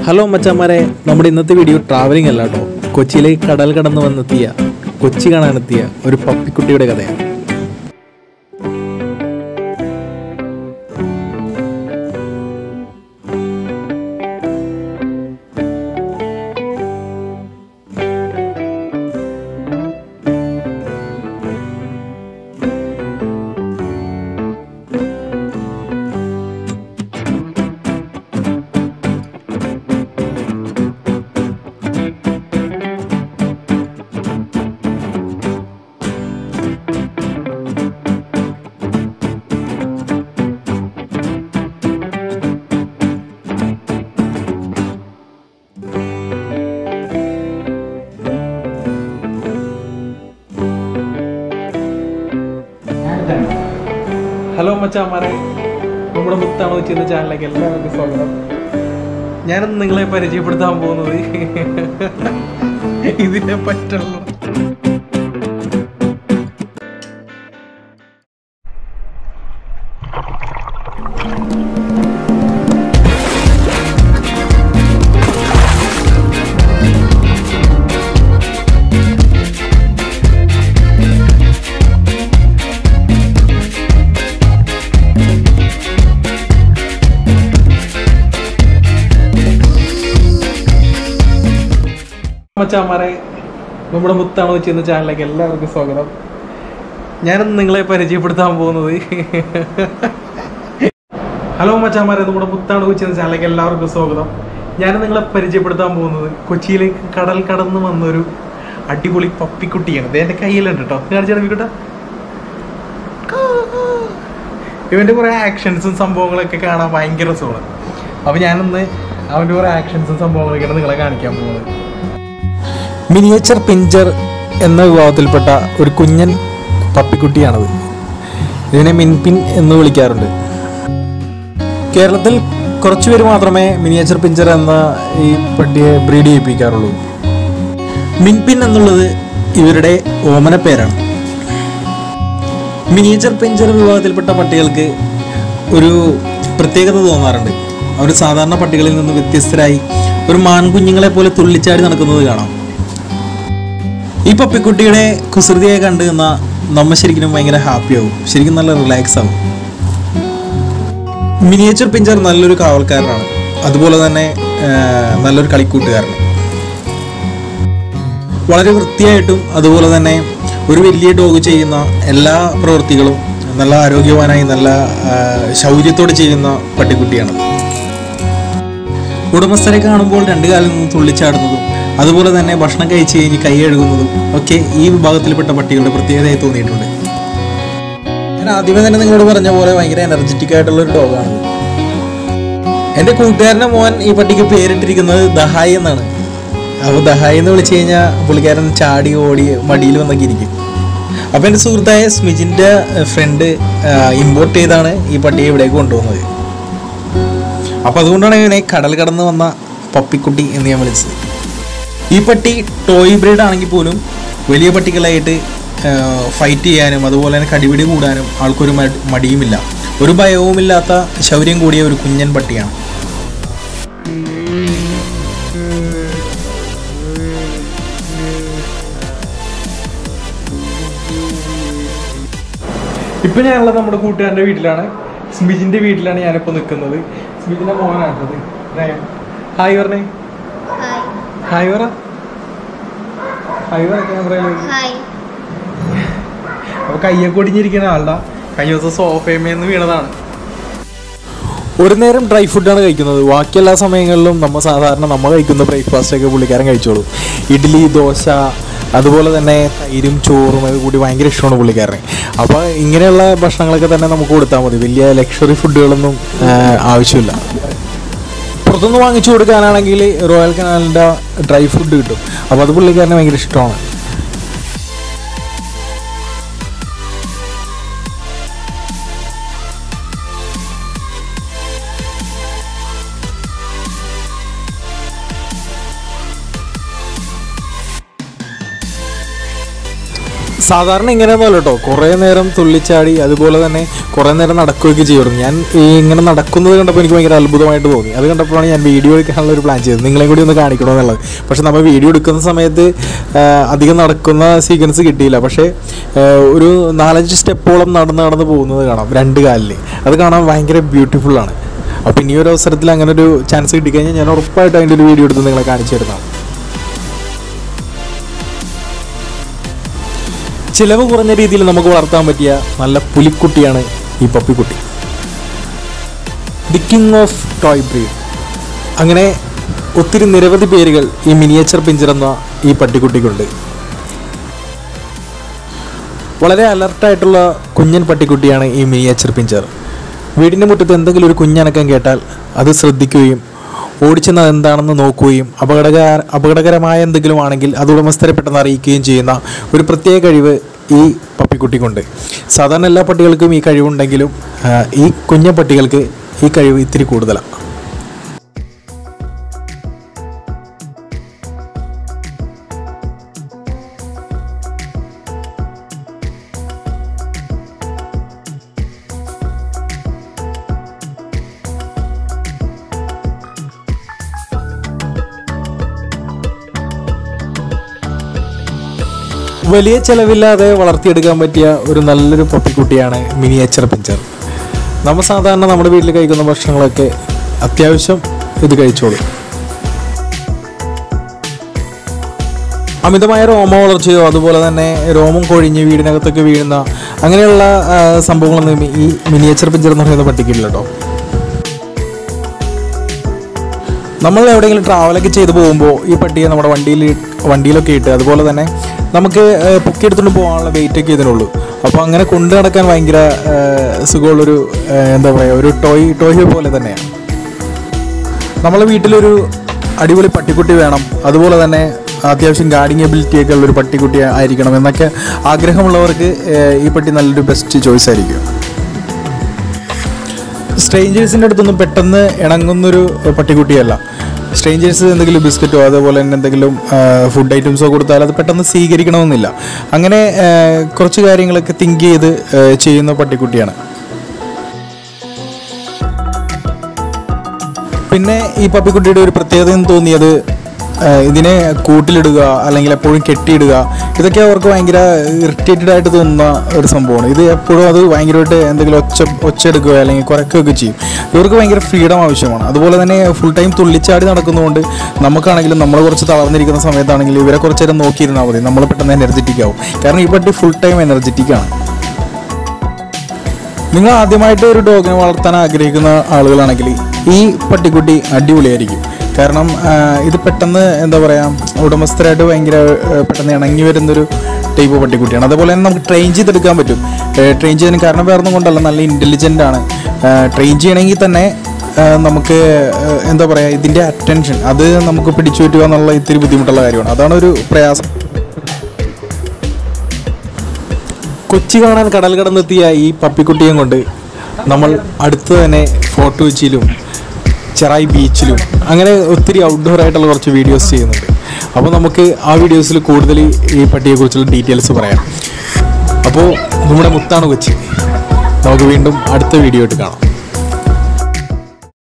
Hello മച്ചാന്മാരെ നമ്മുടെ ഇന്നത്തെ video travelling അല്ല കേട്ടോ കൊച്ചിയിലേക്ക് കടൽ കടന്ന് വന്നെത്തിയ കൊച്ചി കാണാനെത്തിയ ഒരു പപ്പിക്കുട്ടിയുടെ കഥയാണ് ഹലോ മച്ചാന്മാരെ നമ്മുടെ മുത്താണ് ചെയ്യുന്ന ചാനലിലേക്ക് എല്ലാവർക്കും സ്വാഗതം ഞാനിന്ന് നിങ്ങളെ പരിചയപ്പെടുത്താൻ പോകുന്നത് ഇതിനെ പറ്റുള്ള മച്ചാന്മാരെ നമ്മുടെ മുത്താണ് ചെയ്യുന്ന ചാനലിലേക്ക് എല്ലാവർക്കും സ്വാഗതം ഞാനിന്ന് നിങ്ങളെ പരിചയപ്പെടുത്താൻ പോകുന്നത് ഹലോ മച്ചാന്മാരെ നമ്മുടെ മുത്താണ് ചെയ്യുന്ന ചാനലിലേക്ക് എല്ലാവർക്കും സ്വാഗതം ഞാൻ നിങ്ങളെ പരിചയപ്പെടുത്താൻ പോകുന്നത് കൊച്ചിയിലേക്ക് കടൽ കടന്ന് വന്നൊരു അടിപൊളി പപ്പിക്കുട്ടിയാണ് ഇത് എൻ്റെ കയ്യിലുണ്ട് കേട്ടോ കാണിച്ചാൽ വിക്കട്ടെ ഇവന്റെ കുറെ ആക്ഷൻസും സംഭവങ്ങളൊക്കെ കാണാൻ ഭയങ്കര രസമാണ് അപ്പൊ ഞാനൊന്ന് അവന്റെ കുറെ ആക്ഷൻസും സംഭവങ്ങളൊക്കെയാണ് നിങ്ങളെ കാണിക്കാൻ പോകുന്നത് മിനിയേച്ചർ പിഞ്ചർ എന്ന വിഭാഗത്തിൽപ്പെട്ട ഒരു കുഞ്ഞൻ പപ്പിക്കുട്ടിയാണത് ഇതിനെ മിൻപിൻ എന്ന് വിളിക്കാറുണ്ട് കേരളത്തിൽ കുറച്ചു പേര് മാത്രമേ മിനിയേച്ചർ പിഞ്ചർ എന്ന ഈ പട്ടിയെ ബ്രീഡ് ചെയ്യിപ്പിക്കാറുള്ളൂ മിൻപിൻ എന്നുള്ളത് ഇവരുടെ ഓമന പേരാണ് മിനിയേച്ചർ പിഞ്ചർ വിഭാഗത്തിൽപ്പെട്ട പട്ടികൾക്ക് ഒരു പ്രത്യേകത തോന്നാറുണ്ട് അവർ സാധാരണ പട്ടികളിൽ നിന്ന് വ്യത്യസ്തരായി ഒരു മാൻകുഞ്ഞുങ്ങളെ പോലെ തുള്ളിച്ചാടി നടക്കുന്നത് കാണാം ഈ പപ്പിക്കുട്ടിയുടെ കുസൃതിയെ കണ്ട് നിന്ന നമ്മ ശരിക്കും ഭയങ്കര ഹാപ്പിയാവും ശരിക്കും നല്ല റിലാക്സ് ആവും മിനിയേച്ചർ പിഞ്ചർ നല്ലൊരു കാവൽക്കാരനാണ് അതുപോലെ തന്നെ ആ, നല്ലൊരു കളിക്കൂട്ടുകാരൻ വളരെ വൃത്തിയായിട്ടും അതുപോലെ തന്നെ ഒരു വലിയ ഡോഗ് ചെയ്യുന്ന എല്ലാ പ്രവൃത്തികളും നല്ല ആരോഗ്യവാനായി നല്ല ആ, ശൗര്യത്തോടെ ചെയ്യുന്ന പട്ടിക്കുട്ടിയാണ് ഉടമസ്ഥരെ കാണുമ്പോൾ രണ്ടു കാലിൽ നിന്ന് തുള്ളിച്ചാടുന്നതും അതുപോലെ തന്നെ ഭക്ഷണം കഴിച്ച് കഴിഞ്ഞ് കൈ കഴുകുന്നതും ഒക്കെ ഈ വിഭാഗത്തിൽപ്പെട്ട പട്ടികളുടെ പ്രത്യേകതയായി തോന്നിയിട്ടുണ്ട് ഞാൻ ആദ്യമേ തന്നെ നിങ്ങളോട് പറഞ്ഞ പോലെ ഭയങ്കര എനർജറ്റിക് ആയിട്ടുള്ള ഒരു ഡോഗാണ് എൻ്റെ കൂട്ടുകാരൻ്റെ മോൻ ഈ പട്ടിക്ക് പേരിട്ടിരിക്കുന്നത് ദഹായി എന്നാണ് അപ്പോൾ ദഹായി എന്ന് വിളിച്ചു കഴിഞ്ഞാൽ പുള്ളിക്കാരൻ ചാടി ഓടി മടിയിൽ വന്നൊക്കെ ഇരിക്കും അപ്പോൾ എൻ്റെ സുഹൃത്തായ സ്മിജിൻ്റെ ഫ്രണ്ട് ഇമ്പോർട്ട് ചെയ്താണ് ഈ പട്ടിയെ ഇവിടേക്ക് കൊണ്ടുവന്നത് അപ്പോൾ അതുകൊണ്ടാണ് ഇവനെ കടൽ കടന്ന് വന്ന പപ്പിക്കുട്ടി എന്ന് ഞാൻ വിളിച്ചത് ഈ പട്ടി ടോയ് ബ്രീഡ് ആണെങ്കിൽ പോലും വലിയ പട്ടികളായിട്ട് ഫൈറ്റ് ചെയ്യാനും അതുപോലെ തന്നെ കടിപിടി കൂടാനും ആൾക്കൊരു മടി- മടിയുമില്ല ഒരു ഭയവുമില്ലാത്ത ശൗര്യം കൂടിയ ഒരു കുഞ്ഞൻ പട്ടിയാണ് ഇപ്പൊ ഞാനുള്ളത് നമ്മുടെ കൂട്ടുകാരന്റെ വീട്ടിലാണ് സ്മിജിന്റെ വീട്ടിലാണ് ഞാനിപ്പോ നിൽക്കുന്നത് സ്മിജിന്റെ മോനാണത് റയാൻ. ഹായ് പറഞ്ഞേ ഹായ് ഹായ് പറ ഹായ് പറ ക്യാമറയിലേക്ക് ഹായ് അപ്പൊ കയ്യൊക്കെ ഒടിഞ്ഞിരിക്കുന്ന ആളുടെ കഴിഞ്ഞ ദിവസം സോഫയമേന്ന് വീണതാണ് ഒരു നേരം ഡ്രൈ ഫുഡാണ് കഴിക്കുന്നത് ബാക്കി എല്ലാ സമയങ്ങളിലും നമ്മൾ സാധാരണ നമ്മൾ കഴിക്കുന്ന ബ്രേക്ക്ഫാസ്റ്റ് ഒക്കെ പുള്ളിക്കാരൻ കഴിച്ചോളൂ ഇഡ്ഡലി ദോശ അതുപോലെ തന്നെ തൈരും ചോറും ഒക്കെ കൂടി ഭയങ്കര ഇഷ്ടമാണ് പുള്ളിക്കാരന് അപ്പോൾ ഇങ്ങനെയുള്ള ഭക്ഷണങ്ങളൊക്കെ തന്നെ നമുക്ക് കൊടുത്താൽ മതി വലിയ ലക്ഷറി ഫുഡുകളൊന്നും ആ, ആവശ്യമില്ല പുറത്തുനിന്ന് വാങ്ങിച്ചു കൊടുക്കാനാണെങ്കിൽ റോയൽ കനാലിൻ്റെ ഡ്രൈ ഫുഡ് കിട്ടും അപ്പോൾ അത് പുള്ളിക്കാരന് ഭയങ്കര ഇഷ്ടമാണ് സാധാരണ ഇങ്ങനെയൊന്നുമല്ല കേട്ടോ കുറേ നേരം തുള്ളിച്ചാടി അതുപോലെ തന്നെ കുറേ നേരം നടക്കുകയൊക്കെ ചെയ്യുമായിരുന്നു ഞാൻ ഈ ഇങ്ങനെ നടക്കുന്നത് കണ്ടപ്പോൾ എനിക്ക് ഭയങ്കര അത്ഭുതമായിട്ട് തോന്നി അത് കണ്ടപ്പോഴാണ് ഞാൻ വീഡിയോ എടുക്കാനുള്ള ഒരു പ്ലാൻ ചെയ്തത് നിങ്ങളെയും കൂടി ഒന്ന് കാണിക്കണമെന്നുള്ളത് പക്ഷെ നമ്മൾ വീഡിയോ എടുക്കുന്ന സമയത്ത് ആ, അധികം നടക്കുന്ന സീക്വൻസ് കിട്ടിയില്ല പക്ഷേ ആ, ഒരു നാലഞ്ച് സ്റ്റെപ്പോളം നടന്ന് നടന്ന് പോകുന്നത് കാണാം രണ്ട് കാലിൽ അത് കാണാൻ ഭയങ്കര ബ്യൂട്ടിഫുള്ളാണ് അപ്പോൾ ഇനി ഒരു അവസരത്തിൽ അങ്ങനെ ഒരു ചാൻസ് കിട്ടിക്കഴിഞ്ഞാൽ ഞാൻ ഉറപ്പായിട്ട് അതിൻ്റെ ഒരു വീഡിയോ എടുത്ത് നിങ്ങളെ കാണിച്ചു തരുന്നതാണ് ചിലവ് കുറഞ്ഞ രീതിയിൽ നമുക്ക് വളർത്താൻ പറ്റിയ നല്ല പുലിക്കുട്ടിയാണ് ഈ പപ്പിക്കുട്ടി the king of toy breed അങ്ങനെ ഒത്തിരി നിരവധി പേരുകൾ ഈ മിനിയേച്ചർ പിഞ്ചർ എന്ന ഈ പട്ടിക്കുട്ടിക്കുണ്ട് വളരെ അലർട്ടായിട്ടുള്ള കുഞ്ഞൻ പട്ടിക്കുട്ടിയാണ് ഈ മിനിയേച്ചർ പിഞ്ചർ വീടിൻ്റെ മുറ്റത്ത് എന്തെങ്കിലും ഒരു കുഞ്ഞനക്കം കേട്ടാൽ അത് ശ്രദ്ധിക്കുകയും ഓടിച്ചെന്ന് അത് എന്താണെന്ന് നോക്കുകയും അപകടക അപകടകരമായ എന്തെങ്കിലും ആണെങ്കിൽ അത് ഉടമസ്ഥരെ പെട്ടെന്ന് അറിയിക്കുകയും ചെയ്യുന്ന ഒരു പ്രത്യേക കഴിവ് ഈ പപ്പിക്കുട്ടിക്കുണ്ട് സാധാരണ എല്ലാ പട്ടികൾക്കും ഈ കഴിവുണ്ടെങ്കിലും ആ, ഈ കുഞ്ഞ പട്ടികൾക്ക് ഈ കഴിവ് ഇത്തിരി കൂടുതലാണ് വലിയ ചെലവില്ലാതെ വളർത്തിയെടുക്കാൻ പറ്റിയ ഒരു നല്ലൊരു പപ്പിക്കുട്ടിയാണ് മിനിയേച്ചർ പിഞ്ചർ നമ്മൾ സാധാരണ നമ്മുടെ വീട്ടിൽ കഴിക്കുന്ന ഭക്ഷണങ്ങളൊക്കെ അത്യാവശ്യം ഇത് കഴിച്ചോളും അമിതമായ രോമ വളർച്ചയോ അതുപോലെ തന്നെ രോമം കൊഴിഞ്ഞ് വീടിനകത്തൊക്കെ വീഴുന്ന അങ്ങനെയുള്ള ആ, സംഭവങ്ങളൊന്നും ഈ മിനിയേച്ചർ പിഞ്ചർ എന്ന് പറയുന്ന പട്ടിക്കില്ല കേട്ടോ നമ്മൾ എവിടെയെങ്കിലും ട്രാവലൊക്കെ ചെയ്ത് പോകുമ്പോൾ ഈ പട്ടിയെ നമ്മുടെ വണ്ടിയിൽ വണ്ടിയിലൊക്കെ ഇട്ട് അതുപോലെ തന്നെ നമുക്ക് ഏഹ്, പൊക്കിയെടുത്തുകൊണ്ട് പോകാനുള്ള വെയിറ്റ് ഒക്കെ ഇതിനുള്ളൂ അപ്പോൾ അങ്ങനെ കൊണ്ടു നടക്കാൻ ഭയങ്കര ഏഹ്, സുഖമുള്ളൊരു ഏഹ്, എന്താ പറയുക ഒരു ടോയ് ടോയ് പോലെ തന്നെയാണ് നമ്മളെ വീട്ടിലൊരു അടിപൊളി പട്ടിക്കുട്ടി വേണം അതുപോലെ തന്നെ അത്യാവശ്യം ഗാർഡിങ് എബിലിറ്റി ഒക്കെ ഉള്ളൊരു പട്ടിക്കുട്ടി ആയിരിക്കണം എന്നൊക്കെ ആഗ്രഹമുള്ളവർക്ക് ഏഹ്, ഈ പട്ടി നല്ലൊരു ബെസ്റ്റ് ചോയ്സ് ആയിരിക്കും സ്ട്രേഞ്ചേഴ്സിൻ്റെ അടുത്തൊന്നും പെട്ടെന്ന് ഇണങ്ങുന്നൊരു പട്ടിക്കുട്ടിയല്ല സ്ട്രേഞ്ചേഴ്സ് എന്തെങ്കിലും ബിസ്ക്കറ്റോ അതുപോലെ തന്നെ എന്തെങ്കിലും ഫുഡ് ഐറ്റംസോ കൊടുത്താൽ അത് പെട്ടെന്ന് സ്വീകരിക്കണമെന്നില്ല അങ്ങനെ ആ, കുറച്ച് കാര്യങ്ങളൊക്കെ തിങ്ക് ചെയ്ത് ആ, ചെയ്യുന്ന പട്ടിക്കുട്ടിയാണ് പിന്നെ ഈ പപ്പിക്കുട്ടിയുടെ ഒരു പ്രത്യേകത എന്ന് തോന്നിയത് ആ, ഇതിനെ കൂട്ടിലിടുക അല്ലെങ്കിൽ എപ്പോഴും കെട്ടിയിടുക ഇതൊക്കെ അവർക്ക് ഭയങ്കര ഇറിറ്റേറ്റഡ് ആയിട്ട് തോന്നുന്ന ഒരു സംഭവമാണ് ഇത് എപ്പോഴും അത് ഭയങ്കരമായിട്ട് എന്തെങ്കിലും ഒച്ച ഒച്ചെടുക്കുകയോ അല്ലെങ്കിൽ കുറയ്ക്കുകയൊക്കെ ചെയ്യും ഇവർക്ക് ഭയങ്കര ഫ്രീഡം ആവശ്യമാണ് അതുപോലെ തന്നെ ഫുൾ ടൈം തുള്ളിച്ചാടി നടക്കുന്നതുകൊണ്ട് നമുക്കാണെങ്കിലും നമ്മൾ കുറച്ച് തളർന്നിരിക്കുന്ന സമയത്താണെങ്കിലും ഇവരെ കുറച്ച് നേരം നോക്കിയിരുന്നാൽ മതി നമ്മൾ പെട്ടെന്ന് എനർജറ്റിക് ആവും കാരണം ഈ പട്ടി ഫുൾ ടൈം എനർജറ്റിക് ആണ് നിങ്ങൾ ആദ്യമായിട്ട് ഒരു ഡോഗിനെ വളർത്താൻ ആഗ്രഹിക്കുന്ന ആളുകളാണെങ്കിൽ ഈ പട്ടിക്കുട്ടി അടിപൊളിയായിരിക്കും കാരണം ആ, ഇത് പെട്ടെന്ന് എന്താ പറയുക ഉടമസ്ഥരായിട്ട് ഭയങ്കര ആ, പെട്ടെന്ന് ഇണങ്ങി വരുന്നൊരു ടൈപ്പ് പട്ടിക്കുട്ടിയാണ് അതുപോലെ തന്നെ നമുക്ക് ട്രെയിൻ ചെയ്തെടുക്കാൻ പറ്റും ട്രെയിൻ ചെയ്യാൻ കാരണം വേറെ ഒന്നും കൊണ്ടല്ല നല്ല ഇൻ്റലിജൻ്റ് ആണ് ട്രെയിൻ ചെയ്യണമെങ്കിൽ തന്നെ ആ, നമുക്ക് ആ, എന്താ പറയുക ഇതിൻ്റെ അറ്റൻഷൻ അത് നമുക്ക് പിടിച്ചു പറ്റുക എന്നുള്ള ഇത്തിരി ബുദ്ധിമുട്ടുള്ള കാര്യമാണ് അതാണ് ഒരു പ്രയാസം കൊച്ചി കാണാൻ കടൽ കടന്നെത്തിയ ഈ പപ്പിക്കുട്ടിയും കൊണ്ട് നമ്മൾ അടുത്ത് തന്നെ ഫോർട്ട് കൊച്ചിയിലും ചെറായി ബീച്ചിലും അങ്ങനെ ഒത്തിരി ഔട്ട്ഡോർ ആയിട്ടുള്ള കുറച്ച് വീഡിയോസ് ചെയ്യുന്നുണ്ട് അപ്പോൾ നമുക്ക് ആ വീഡിയോസിൽ കൂടുതൽ ഈ പട്ടിയെക്കുറിച്ചുള്ള ഡീറ്റെയിൽസ് പറയാം അപ്പോൾ നമ്മുടെ മുത്താണ് കൊച്ചി നമുക്ക് വീണ്ടും അടുത്ത വീഡിയോ ആയിട്ട് കാണാം